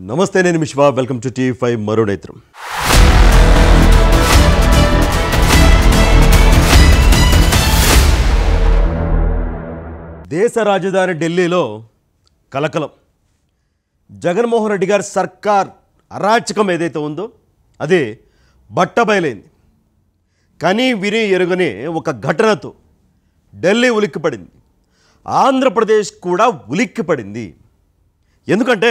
నమస్తే నేను విశ్వ వెల్కమ్ టు టీవీ ఫైవ్ మరో నేత్రం దేశ రాజధాని ఢిల్లీలో కలకలం జగన్మోహన్ రెడ్డి గారి సర్కార్ అరాచకం ఏదైతే ఉందో అది బట్టబయలైంది కని విని ఎరుగని ఒక ఘటనతో ఢిల్లీ ఉలిక్కిపడింది ఆంధ్రప్రదేశ్ కూడా ఉలిక్కిపడింది ఎందుకంటే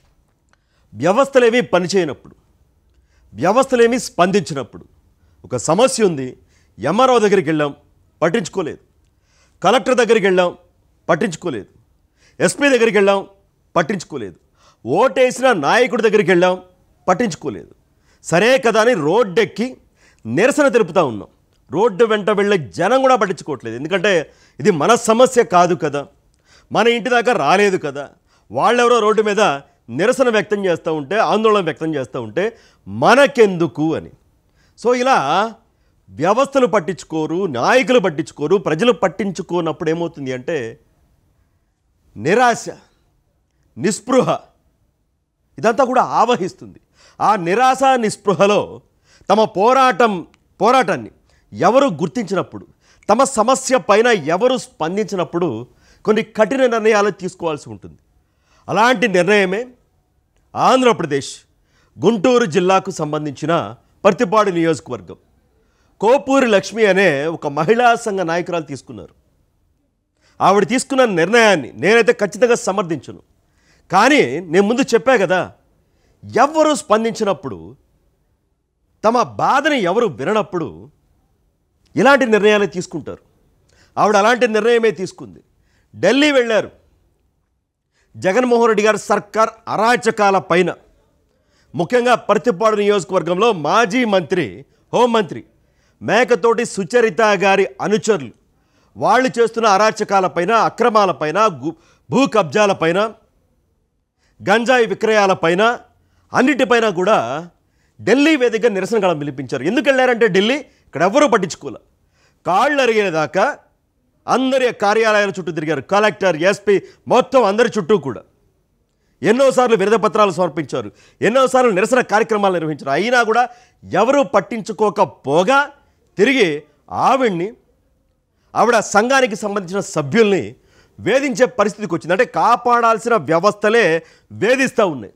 వ్యవస్థలేమీ పనిచేయనప్పుడు వ్యవస్థలేమీ స్పందించినప్పుడు ఒక సమస్య ఉంది ఎంఆర్ఓ దగ్గరికి వెళ్ళాం పట్టించుకోలేదు కలెక్టర్ దగ్గరికి వెళ్ళాం పట్టించుకోలేదు ఎస్పీ దగ్గరికి వెళ్ళాం పట్టించుకోలేదు ఓటేసిన నాయకుడి దగ్గరికి వెళ్ళాం పట్టించుకోలేదు సరే కదా అని రోడ్డెక్కి నిరసన తెలుపుతా ఉన్నాం రోడ్డు వెంట వెళ్ళే జనం కూడా పట్టించుకోవట్లేదు ఎందుకంటే ఇది మన సమస్య కాదు కదా మన ఇంటి దాకా రాలేదు కదా వాళ్ళెవరో రోడ్డు మీద నిరసన వ్యక్తం చేస్తూ ఉంటే ఆందోళన వ్యక్తం చేస్తూ ఉంటే మనకెందుకు అని సో ఇలా వ్యవస్థలు పట్టించుకోరు నాయకులు పట్టించుకోరు ప్రజలు పట్టించుకోనప్పుడు ఏమవుతుంది అంటే నిరాశ నిస్పృహ ఇదంతా కూడా ఆవహిస్తుంది ఆ నిరాశ నిస్పృహలో తమ పోరాటం పోరాటాన్ని ఎవరు గుర్తించినప్పుడు తమ సమస్య పైన ఎవరు స్పందించినప్పుడు కొన్ని కఠిన నిర్ణయాలు తీసుకోవాల్సి ఉంటుంది అలాంటి నిర్ణయమే ఆంధ్రప్రదేశ్ గుంటూరు జిల్లాకు సంబంధించిన పర్తిపాడు నియోజకవర్గం కోపూరి లక్ష్మి అనే ఒక మహిళా సంఘ నాయకురాలు తీసుకున్నారు ఆవిడ తీసుకున్న నిర్ణయాన్ని నేనైతే ఖచ్చితంగా సమర్థించను కానీ నేను ముందు చెప్పా కదా ఎవరు స్పందించినప్పుడు తమ బాధని ఎవరు విననప్పుడు ఇలాంటి నిర్ణయాలు తీసుకుంటారు ఆవిడ అలాంటి నిర్ణయమే తీసుకుంది ఢిల్లీ వెళ్ళారు జగన్మోహన్ రెడ్డి గారి సర్కార్ అరాచకాల పైన ముఖ్యంగా పర్తిపాడు నియోజకవర్గంలో మాజీ మంత్రి హోంమంత్రి మేకతోటి సుచరిత గారి అనుచరులు వాళ్ళు చేస్తున్న అరాచకాలపైన అక్రమాలపైన గు- భూ కబ్జాలపైన గంజాయి విక్రయాలపైన అన్నిటిపైన కూడా ఢిల్లీ వేదికగా నిరసన గళం పిలిపించారు ఎందుకు వెళ్ళారంటే ఢిల్లీ ఇక్కడ ఎవరూ పట్టించుకోలే కాళ్ళు అరిగేదాకా అందరి కార్యాలయాల చుట్టూ తిరిగారు కలెక్టర్ ఎస్పీ మొత్తం అందరి చుట్టూ కూడా ఎన్నోసార్లు విరద పత్రాలు సమర్పించారు ఎన్నోసార్లు నిరసన కార్యక్రమాలు నిర్వహించారు అయినా కూడా ఎవరూ పట్టించుకోకపోగా తిరిగి ఆవిడ్ని ఆవిడ సంఘానికి సంబంధించిన సభ్యుల్ని వేధించే పరిస్థితికి వచ్చింది అంటే కాపాడాల్సిన వ్యవస్థలే వేధిస్తూ ఉన్నాయి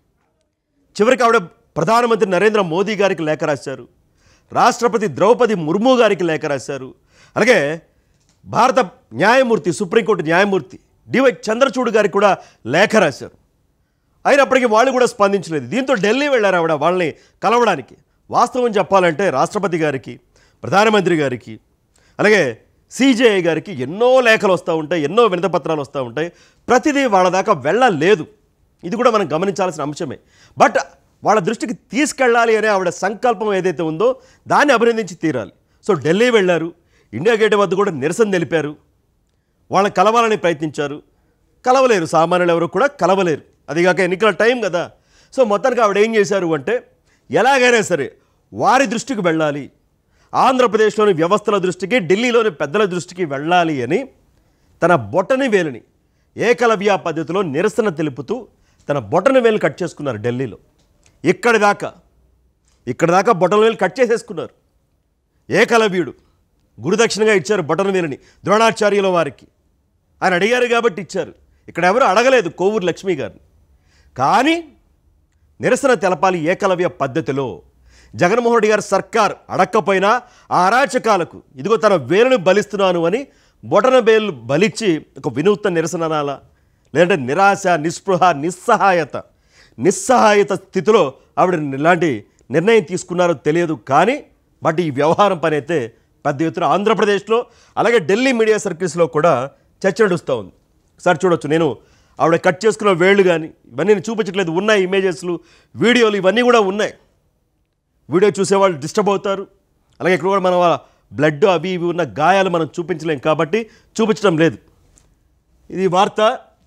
చివరికి ఆవిడ ప్రధానమంత్రి నరేంద్ర మోదీ గారికి లేఖ రాశారు రాష్ట్రపతి ద్రౌపది ముర్ము గారికి లేఖ రాశారు అలాగే భారత న్యాయమూర్తి సుప్రీంకోర్టు న్యాయమూర్తి డివై చంద్రచూడ్ గారికి కూడా లేఖ రాశారు అయినప్పటికీ వాళ్ళు కూడా స్పందించలేదు దీంతో ఢిల్లీ వెళ్ళారు ఆవిడ వాళ్ళని కలవడానికి వాస్తవం చెప్పాలంటే రాష్ట్రపతి గారికి ప్రధానమంత్రి గారికి అలాగే సిజేఐ గారికి ఎన్నో లేఖలు వస్తూ ఉంటాయి ఎన్నో వినతపత్రాలు వస్తూ ఉంటాయి ప్రతిదీ వాళ్ళ దాకా వెళ్ళలేదు ఇది కూడా మనం గమనించాల్సిన అంశమే బట్ వాళ్ళ దృష్టికి తీసుకెళ్ళాలి అనే ఆవిడ సంకల్పం ఏదైతే ఉందో దాన్ని అభినందించి తీరాలి సో ఢిల్లీ వెళ్ళారు ఇండియా గేట్ వద్ద కూడా నిరసన తెలిపారు వాళ్ళని కలవాలని ప్రయత్నించారు కలవలేరు సామాన్యులు ఎవరు కూడా కలవలేరు అదిగాక ఎన్నికల టైం కదా సో మొత్తానికి ఆవిడ ఏం చేశారు అంటే ఎలాగైనా సరే వారి దృష్టికి వెళ్ళాలి ఆంధ్రప్రదేశ్లోని వ్యవస్థల దృష్టికి ఢిల్లీలోని పెద్దల దృష్టికి వెళ్ళాలి అని తన బొటని వేలుని ఏకలవ్య పద్ధతిలో నిరసన తెలుపుతూ తన బొటని వేలు కట్ చేసుకున్నారు ఢిల్లీలో ఇక్కడి దాకా ఇక్కడ దాకా బొటన వేలు కట్ చేసేసుకున్నారు ఏకలవ్యుడు గురుదక్షిణగా ఇచ్చారు బొటన వేలుని ద్రోణాచార్యుల వారికి ఆయన అడిగారు కాబట్టి ఇచ్చారు ఇక్కడ ఎవరు అడగలేదు కోవూరు లక్ష్మి గారిని కానీ నిరసన తెలపాలి ఏకలవ్య పద్ధతిలో జగన్మోహన్ రెడ్డి గారి సర్కార్ అడక్కపోయినా ఆ అరాచకాలకు ఇదిగో తన వేలును బలిస్తున్నాను అని బొటన వేలు బలిచ్చి ఒక వినూత్న నిరసన అనాలా లేదంటే నిరాశ నిస్పృహ నిస్సహాయత నిస్సహాయత స్థితిలో ఆవిడ ఇలాంటి నిర్ణయం తీసుకున్నారో తెలియదు కానీ బట్ ఈ వ్యవహారం పని అయితే పెద్ద ఎత్తున ఆంధ్రప్రదేశ్లో అలాగే ఢిల్లీ మీడియా సర్కిల్స్లో కూడా చర్చ నడుస్తూ ఉంది సార్ చూడొచ్చు నేను ఆవిడ కట్ చేసుకున్న వేళ్ళు కానీ ఇవన్నీ నేను చూపించట్లేదు ఉన్నాయి ఇమేజెస్లు వీడియోలు ఇవన్నీ కూడా ఉన్నాయి వీడియో చూసేవాళ్ళు డిస్టర్బ్ అవుతారు అలాగే ఇక్కడ కూడా మన బ్లడ్ అవి ఇవి ఉన్న గాయాలు మనం చూపించలేం కాబట్టి చూపించడం లేదు ఇది వార్త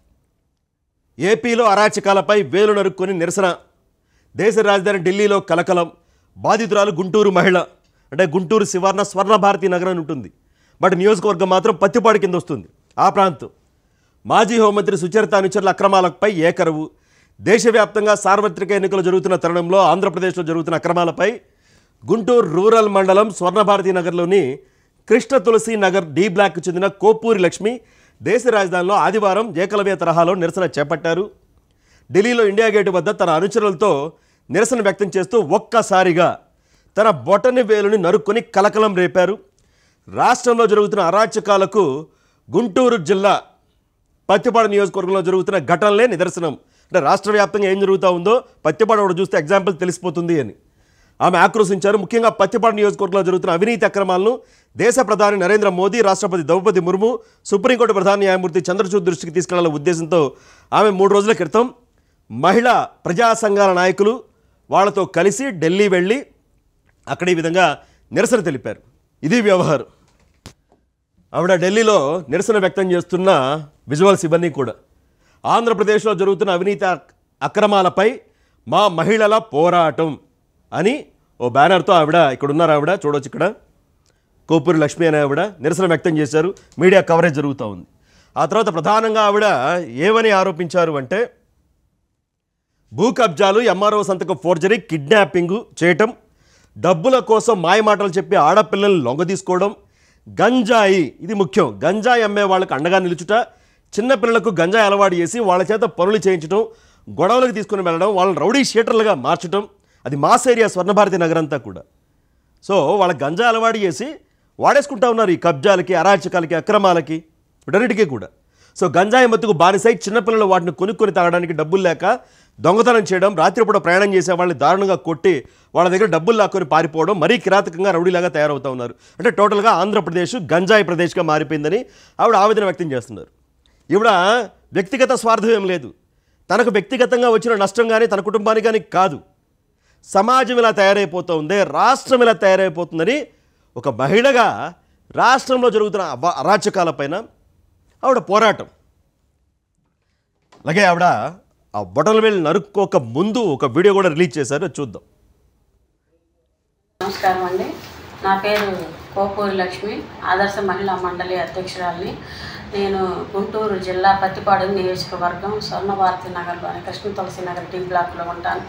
ఏపీలో అరాచకాలపై వేలు నరుక్కొని నిరసన దేశ రాజధాని ఢిల్లీలో కలకలం బాధితురాలు గుంటూరు మహిళ అంటే గుంటూరు శివార్ణ స్వర్ణభారతి నగరం అని ఉంటుంది బట్ నియోజకవర్గం మాత్రం పత్తిపాడు కింద వస్తుంది ఆ ప్రాంతం మాజీ హోంమంత్రి సుచరిత అనుచరుల అక్రమాలపై ఏకరవు దేశవ్యాప్తంగా సార్వత్రిక ఎన్నికలు జరుగుతున్న తరుణంలో ఆంధ్రప్రదేశ్లో జరుగుతున్న అక్రమాలపై గుంటూరు రూరల్ మండలం స్వర్ణభారతి నగర్లోని కృష్ణ తులసి నగర్ డి బ్లాక్కు చెందిన కోపూరి లక్ష్మి దేశ రాజధానిలో ఆదివారం ఏకలవ్య తరహాలో నిరసన చేపట్టారు ఢిల్లీలో ఇండియా గేటు వద్ద తన అనుచరులతో నిరసన వ్యక్తం చేస్తూ ఒక్కసారిగా తన బొటని వేలుని నరుక్కొని కలకలం రేపారు రాష్ట్రంలో జరుగుతున్న అరాచకాలకు గుంటూరు జిల్లా పత్తిపాడు నియోజకవర్గంలో జరుగుతున్న ఘటనలే నిదర్శనం అంటే రాష్ట్ర వ్యాప్తంగా ఏం జరుగుతూ ఉందో పత్తిపాడు ఒకటి చూస్తే ఎగ్జాంపుల్ తెలిసిపోతుంది అని ఆమె ఆక్రోశించారు ముఖ్యంగా పత్తిపాడు నియోజకవర్గంలో జరుగుతున్న అవినీతి అక్రమాలను దేశ ప్రధాని నరేంద్ర మోదీ రాష్ట్రపతి ద్రౌపది ముర్ము సుప్రీంకోర్టు ప్రధాన న్యాయమూర్తి చంద్రచూడ్ దృష్టికి తీసుకెళ్లాలనే ఉద్దేశంతో ఆమె మూడు రోజుల క్రితం మహిళా ప్రజా సంఘాల నాయకులు వాళ్ళతో కలిసి ఢిల్లీ వెళ్ళి అక్కడ ఈ విధంగా నిరసన తెలిపారు ఇది వ్యవహారం ఆవిడ ఢిల్లీలో నిరసన వ్యక్తం చేస్తున్న విజువల్స్ ఇవన్నీ కూడా ఆంధ్రప్రదేశ్లో జరుగుతున్న అవినీతి అక్- అక్రమాలపై మా మహిళల పోరాటం అని ఓ బ్యానర్తో ఆవిడ ఇక్కడ ఉన్నారు ఆవిడ చూడొచ్చు ఇక్కడ కోపూరి లక్ష్మి అనే ఆవిడ నిరసన వ్యక్తం చేశారు మీడియా కవరేజ్ జరుగుతూ ఉంది ఆ తర్వాత ప్రధానంగా ఆవిడ ఏమని ఆరోపించారు అంటే భూ కబ్జాలు ఎంఆర్ఓ సంతకం ఫోర్జరీ కిడ్నాపింగ్ చేయటం డబ్బుల కోసం మాయమాటలు చెప్పి ఆడపిల్లల్ని లొంగ తీసుకోవడం గంజాయి ఇది ముఖ్యం గంజాయి అమ్మే వాళ్ళకి అండగా నిలుచుట చిన్నపిల్లలకు గంజాయి అలవాటు చేసి వాళ్ళ చేత పనులు చేయించడం గొడవలకు తీసుకుని వెళ్ళడం వాళ్ళని రౌడీ షీటర్లుగా మార్చడం అది మాస్ ఏరియా స్వర్ణభారతి నగరం అంతా కూడా సో వాళ్ళ గంజా అలవాటు చేసి వాడేసుకుంటా ఉన్నారు ఈ కబ్జాలకి అరాచకాలకి అక్రమాలకి వీటన్నిటికీ కూడా సో గంజాయి మత్తుకు బానిసై చిన్నపిల్లలు వాటిని కొనుక్కొని తాగడానికి డబ్బులు లేక దొంగతనం చేయడం రాత్రిపూట ప్రయాణం చేసే వాళ్ళని దారుణంగా కొట్టి వాళ్ళ దగ్గర డబ్బులు లాక్కొని పారిపోవడం మరీ కిరాతకంగా రౌడీలాగా తయారవుతూ ఉన్నారు అంటే టోటల్గా ఆంధ్రప్రదేశ్ గంజాయి ప్రదేశ్గా మారిపోయిందని ఆవిడ ఆవేదన వ్యక్తం చేస్తున్నారు ఈవిడ వ్యక్తిగత స్వార్థం ఏం లేదు తనకు వ్యక్తిగతంగా వచ్చిన నష్టం కానీ తన కుటుంబానికి కానీ కాదు సమాజం ఇలా తయారైపోతూ ఉంది రాష్ట్రం ఇలా తయారైపోతుందని ఒక మహిళగా రాష్ట్రంలో జరుగుతున్న అవ- అరాచకాలపైన ఆవిడ పోరాటం అలాగే ఆవిడ ఆ బొటల వేలు నరుక్కోక ముందు ఒక వీడియో కూడా రిలీజ్ చేశారు అది చూద్దాం నమస్కారం అండి నా పేరు కోపూరి లక్ష్మి ఆదర్శ మహిళా మండలి అధ్యక్షురాలిని నేను గుంటూరు జిల్లా పత్తిపాడు నియోజకవర్గం స్వర్ణభారతి నగర్లోని కృష్ణ తులసి నగర్ టీ బ్లాక్లో ఉంటాను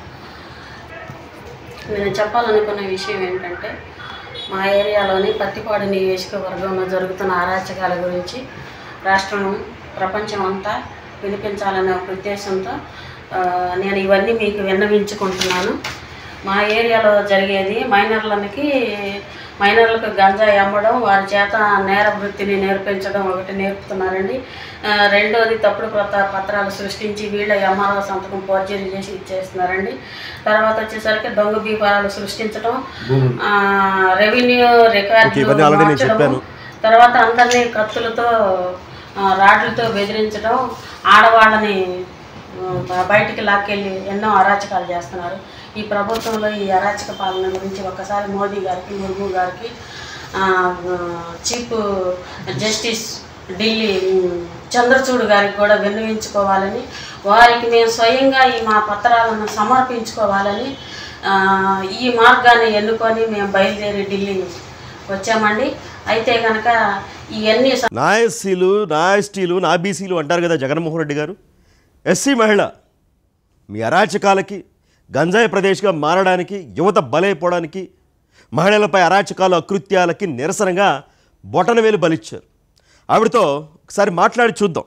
నేను చెప్పాలనుకున్న విషయం ఏంటంటే మా ఏరియాలోని పత్తిపాడు నియోజకవర్గంలో జరుగుతున్న అరాచకాల గురించి రాష్ట్రం ప్రపంచం అంతా వినిపించాలనే ఒక ఉద్దేశంతో ఆ, నేను ఇవన్నీ మీకు విన్నవించుకుంటున్నాను మా ఏరియాలో జరిగేది మైనర్లకి మైనర్లకు గంజాయి అమ్మడం వారి చేత నేర వృత్తిని నేర్పించడం ఒకటి నేర్పుతున్నారండి ఆ, రెండోది తప్పుడు పత్ర పత్రాలు సృష్టించి వీళ్ళ ఎంఆర్ఓ సంతకం ఫోర్జరీ చేసి ఇచ్చేస్తున్నారండి తర్వాత వచ్చేసరికి దొంగ బీఫారాలు సృష్టించడం ఆ, రెవెన్యూ ఓకే, ఇవన్నీ already నేను రికార్డు చెప్పాను. తర్వాత అందరినీ కత్తులతో ఆ, రాడ్లతో బెదిరించడం ఆడవాళ్ళని ఆ, బయటికి లాక్కెళ్ళి ఎన్నో అరాచకాలు చేస్తున్నారు ఈ ప్రభుత్వంలో ఈ అరాచక పాలన గురించి ఒకసారి మోదీ గారికి ముర్ము గారికి ఆ, ఆ, chief justice Delhi um, Chandrachud గారికి కూడా విన్నవించుకోవాలని వారికి మేము స్వయంగా ఈ మా పత్రాలను సమర్పించుకోవాలని ఆ, ఈ మార్గాన్ని ఎన్నుకొని మేము బయలుదేరి ఢిల్లీ వచ్చామండి అయితే కనుక ఇవన్నీ స- నా ఎస్సీలు నా ఎస్టీలు నా బీసీలు అంటారు కదా జగన్మోహన్ రెడ్డి గారు ఎస్సీ మహిళ మీ అరాచకాలకి గంజాయి ప్రదేశ్గా మారడానికి యువత బలైపోవడానికి మహిళలపై అరాచకాలు అకృత్యాలకి నిరసనగా బొటనవేలు బలిచ్చారు ఆవిడతో ఒకసారి మాట్లాడి చూద్దాం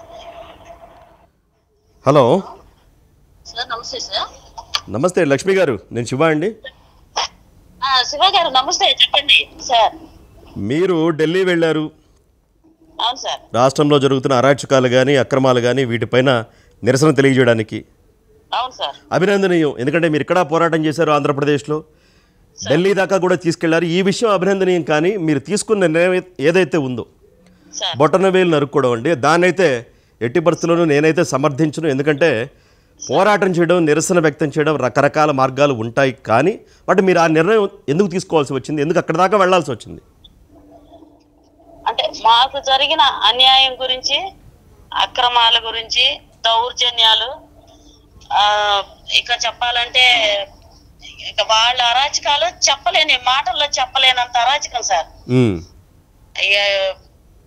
హలో సార్ నమస్తే సార్ నమస్తే లక్ష్మి గారు నేను శివ అండి ఆ, శివ గారు నమస్తే చెప్పండి సార్ మీరు ఢిల్లీ వెళ్ళారు అవును సార్ రాష్ట్రంలో జరుగుతున్న అరాచకాలు కానీ అక్రమాలు కానీ వీటిపైన నిరసన తెలియజేయడానికి అవును సార్ అభినందనీయం ఎందుకంటే మీరు ఇక్కడ పోరాటం చేశారు ఆంధ్రప్రదేశ్లో ఢిల్లీ దాకా కూడా తీసుకెళ్లారు ఈ విషయం అభినందనీయం కానీ మీరు తీసుకున్న నిర్ణయం ఏదైతే ఉందో సార్ బొట్టన వేలు నరుక్కోవడం అండి దాన్నైతే ఎట్టి పరిస్థితుల్లోనూ నేనైతే సమర్థించను ఎందుకంటే పోరాటం చేయడం నిరసన వ్యక్తం చేయడం రకరకాల మార్గాలు ఉంటాయి కానీ బట్ మీరు ఆ నిర్ణయం ఎందుకు తీసుకోవాల్సి వచ్చింది ఎందుకు అక్కడ దాకా వెళ్ళాల్సి వచ్చింది అంటే మాకు జరిగిన అన్యాయం గురించి అక్రమాల గురించి దౌర్జన్యాలు ఆ, ఇక చెప్పాలంటే ఇక వాళ్ళ అరాచకాలు చెప్పలేని మాటల్లో చెప్పలేనంత అరాచకం సార్ ఉమ్, ఇక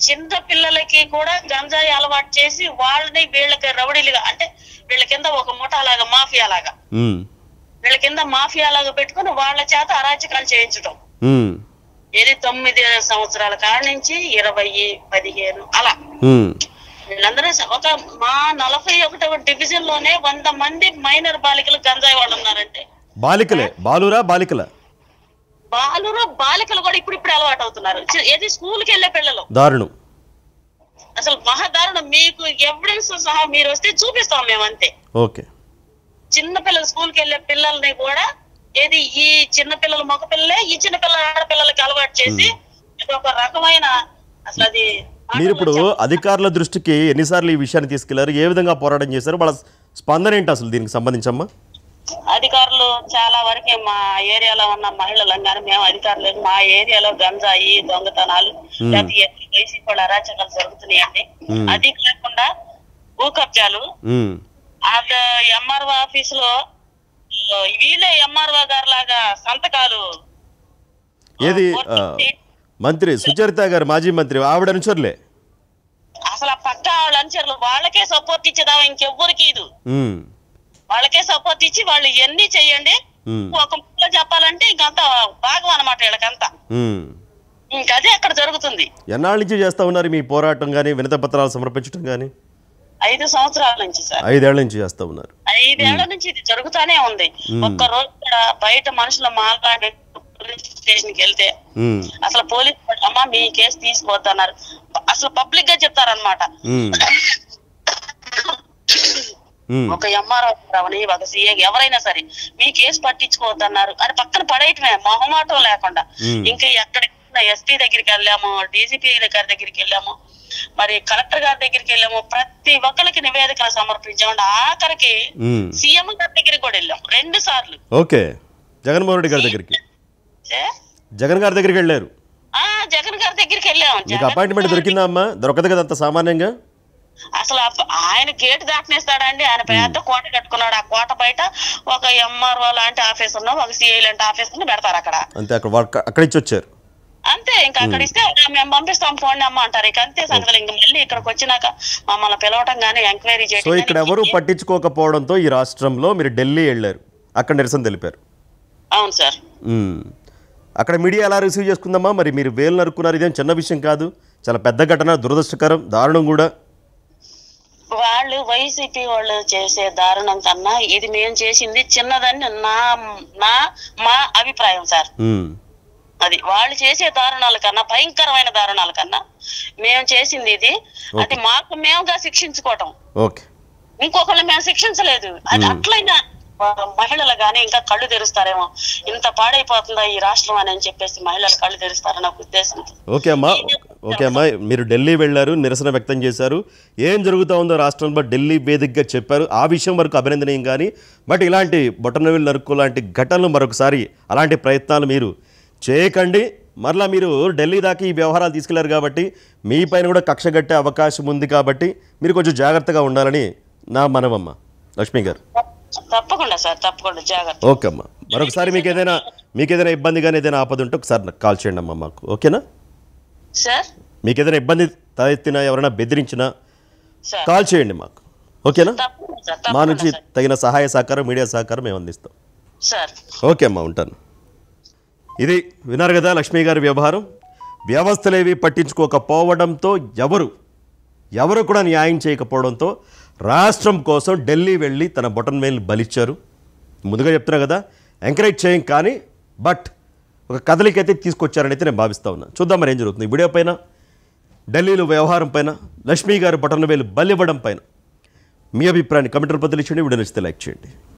చిన్న పిల్లలకి కూడా గంజాయి అలవాటు చేసి వాళ్ళని వీళ్ళకి రౌడీలుగా అంటే వీళ్ళ కింద ఒక ముఠా లాగా మాఫియా లాగా ఉమ్, వీళ్ళ కింద మాఫియా లాగా పెట్టుకుని వాళ్ళ చేత అరాచకాలు చేయించడం ఉమ్, ఇది తొమ్మిది సంవత్సరాల కాడ నుంచి ఇరవై పదిహేను అలా ఉమ్. వీళ్ళందరూ ఒక మా నలభై ఒకటవ డివిజన్ లోనే వంద మంది మైనర్ బాలికలు గంజాయి వాళ్ళు ఉన్నారంటే బాలికలే బాలురా బాలికల బాలురు బాలికలు కూడా ఇప్పుడు ఇప్పుడు అలవాటు అవుతున్నారు చి- ఏది స్కూల్ కి వెళ్ళే పిల్లలు దారుణం అసలు మహాదారుణం మీకు ఎవిడెన్స్ సహా మీరు వస్తే చూపిస్తాం మేము అంతే ఓకే చిన్న పిల్లలు స్కూల్ కి వెళ్ళే పిల్లల్ని కూడా ఏది ఈ చిన్న పిల్లలు మగ పిల్లలే ఈ చిన్న పిల్లల ఆడపిల్లలకి అలవాటు చేసి ఇది ఒక రకమైన అసలు అది మీరు ఇప్పుడు అధికారుల దృష్టికి ఎన్నిసార్లు ఈ విషయాన్ని తీసుకెళ్లారు ఏ విధంగా పోరాటం చేశారు వాళ్ళ స్పందన ఏంటి అసలు దీనికి సంబంధించమ్మా అధికారులు చాలా వరకు మా ఏరియాలో ఉన్న మహిళలను కానీ మేము అధికారులు మా ఏరియాలో గంజాయి దొంగతనాలు లేకపోతే వైసీపీ వాళ్ళ అరాచకాలు జరుగుతున్నాయండి అది కాకుండా భూ కబ్జాలు ఉమ్, అది ఎంఆర్ఓ ఆఫీస్ లో ఆ, వీళ్ళే ఎంఆర్ఓ గారు లాగా సంతకాలు ఏది ఆ, మంత్రి సుచరిత గారు మాజీ మంత్రి ఆవిడ అనుచరులే అసలు ఆ పక్క వాళ్ళ అనుచరులు వాళ్ళకే సపోర్ట్ ఇచ్చేదాం ఇంకెవ్వరికి ఇది ఉమ్, వాళ్ళకే సపోర్ట్ ఇచ్చి వాళ్ళు ఎన్ని చెయ్యండి ఉమ్, ఒక ముక్కలో చెప్పాలంటే ఇంకంతా భాగం అనమాట వీళ్ళకంతా ఉమ్. ఇంకదే అక్కడ జరుగుతుంది ఎన్నాళ్ళ నుంచి చేస్తా ఉన్నారు మీ పోరాటం కానీ వినత పత్రాలు సమర్పించడం కానీ ఐదు సంవత్సరాల నుంచి సార్ ఐదేళ్ల నుంచి చేస్తా ఉన్నారు ఐదేళ్ల నుంచి ఇది జరుగుతానే ఉంది ఒక్క రోజు కూడా బయట మనుషులు మాట్లాడే పోలీస్ స్టేషన్ కి వెళ్తే ఉమ్, అసలు పోలీస్ వాళ్ళు, అమ్మా మీ కేసు తీసుకోవద్దన్నారు అసలు పబ్లిక్ గా చెప్తారనమాట ఉమ్, ఉమ్, ఒక ఎంఆర్ఓ అవని ఒక సీఏ ఎవరైనా సరే మీ కేసు పట్టించుకోవద్దన్నారు అని పక్కన పడేయటమే మొహమాటం లేకుండా Hmm. ఇంకా ఎక్కడ ఎస్పీ దగ్గరికి వెళ్ళాము డీజీపీ గారి దగ్గరికి వెళ్ళాము మరి కలెక్టర్ గారి దగ్గరికి వెళ్ళాము ప్రతి ఒక్కరికి నివేదికలు సమర్పించాము ఆఖరికి ఉమ్. సీఎం గారి దగ్గరికి కూడా వెళ్ళాం రెండు సార్లు ఓకే జగన్మోహన్ రెడ్డి గారి దగ్గరికి ఏ? జగన్ గారి దగ్గరికి వెళ్ళారు ఆ జగన్ గారి దగ్గరికి వెళ్ళాము మీకు జగన్ అపాయింట్మెంట్ గారి- దొరికిందా అమ్మా దొరకదు కదా అంత సామాన్యంగా అసలు ఆ- ఆయన గేట్ దాటినేస్తాడండి ఆయన పెద్ద కోట కట్టుకున్నాడు ఆ కోట బయట ఒక ఎంఆర్ఓ లాంటి ఆఫీసర్ ఒక సిఐ లాంటి ఆఫీసర్ పెడతారు అక్కడ అంతే అక్కడ వాళ్ళు అక్కడి నుంచి వచ్చారు అంతే ఇంకా అక్కడ ఇస్తే "ఆ, మేము పంపిస్తాం ఫోన్ అమ్మ అంటారు ఇక అంతే సంగతులు ఇంక మళ్ళీ ఇక్కడికి వచ్చినాక మమ్మల్ని పిలవటం గానీ ఎంక్వైరీ సో చేయడం ఇక్కడ గానీ ఎవరు పట్టించుకోకపోవడంతో ఈ రాష్ట్రంలో మీరు ఢిల్లీ వెళ్ళారు అక్కడ నిరసన తెలిపారు అవును సార్ మ్మ్. అక్కడ మీడియా ఎలా రిసీవ్ చేసుకుందమ్మా మరి మీరు వేలు నరుక్కున్నారు ఇదేం చిన్న విషయం కాదు చాలా పెద్ద ఘటన దురదృష్టకరం దారుణం కూడా వాళ్ళు వైసీపీ వాళ్ళు చేసే దారుణం కన్నా ఇది మేము చేసింది చిన్నదని నా నా మా అభిప్రాయం సార్ మ్మ్. అది వాళ్ళు చేసే దారుణాల కన్నా భయంకరమైన దారుణాల కన్నా మేము చేసింది ఇది అది మాకు మేముగా శిక్షించుకోవటం ఓకే ఇంకొకళ్ళు మేము శిక్షించలేదు అది అట్లయినా ఆ, మహిళలు గానీ ఇంకా కళ్ళు తెరుస్తారేమో ఇంత పాడైపోతుందా ఈ రాష్ట్రం అని అని చెప్పేసి మహిళలు కళ్ళు తెరుస్తారని ఒక ఉద్దేశంతో ఓకే అమ్మా ఓకే అమ్మా మీరు ఢిల్లీ వెళ్ళారు నిరసన వ్యక్తం చేశారు ఏం జరుగుతూ ఉందో రాష్ట్రంలో ఢిల్లీ వేదికగా చెప్పారు ఆ విషయం వరకు అభినందనీయం కానీ బట్ ఇలాంటి బొట్టనవిల్ నరుకు లాంటి ఘటనలు మరొకసారి అలాంటి ప్రయత్నాలు మీరు చేయకండి మరలా మీరు ఢిల్లీ దాకా ఈ వ్యవహారాలు తీసుకెళ్లారు కాబట్టి మీ పైన కూడా కక్ష కట్టే అవకాశం ఉంది కాబట్టి మీరు కొంచెం జాగ్రత్తగా ఉండాలని నా మనవమ్మ లక్ష్మి గారు తప్పకుండా సార్ తప్పకుండా జాగ్రత్త ఓకే అమ్మా మరొకసారి మీకు ఏదైనా మీకు ఏదైనా ఇబ్బంది కానీ ఏదైనా ఆపద ఉంటే ఒకసారి నాకు కాల్ చేయండి అమ్మా మాకు ఓకేనా సార్ మీకు ఏదైనా ఇబ్బంది తలెత్తినా ఎవరైనా బెదిరించినా సార్ కాల్ చేయండి మాకు ఓకేనా తప్పకుండా సార్ మా తప్పకుండా నుంచి సార్. తగిన సహాయ సహకారం మీడియా సహకారం మేము అందిస్తాం సార్ ఓకే అమ్మా ఉంటాను ఇది విన్నారు కదా లక్ష్మీ గారి వ్యవహారం వ్యవస్థలేవి పట్టించుకోకపోవడంతో ఎవరు ఎవరు కూడా న్యాయం చేయకపోవడంతో రాష్ట్రం కోసం ఢిల్లీ వెళ్ళి తన బొటన్ వేలు బలిచ్చారు ముందుగా చెప్తున్నా కదా ఎంకరేజ్ చేయం కానీ బట్ ఒక కదలికైతే తీసుకొచ్చారని అయితే నేను భావిస్తా ఉన్నా చూద్దాం మరి ఏం జరుగుతుంది ఈ వీడియో పైన ఢిల్లీలో వ్యవహారం పైన లక్ష్మీ గారి బొటన్ వేలు బలివ్వడం పైన మీ అభిప్రాయాన్ని కమెంటర్ బదిలించండి వీడియో నచ్చితే లైక్ చేయండి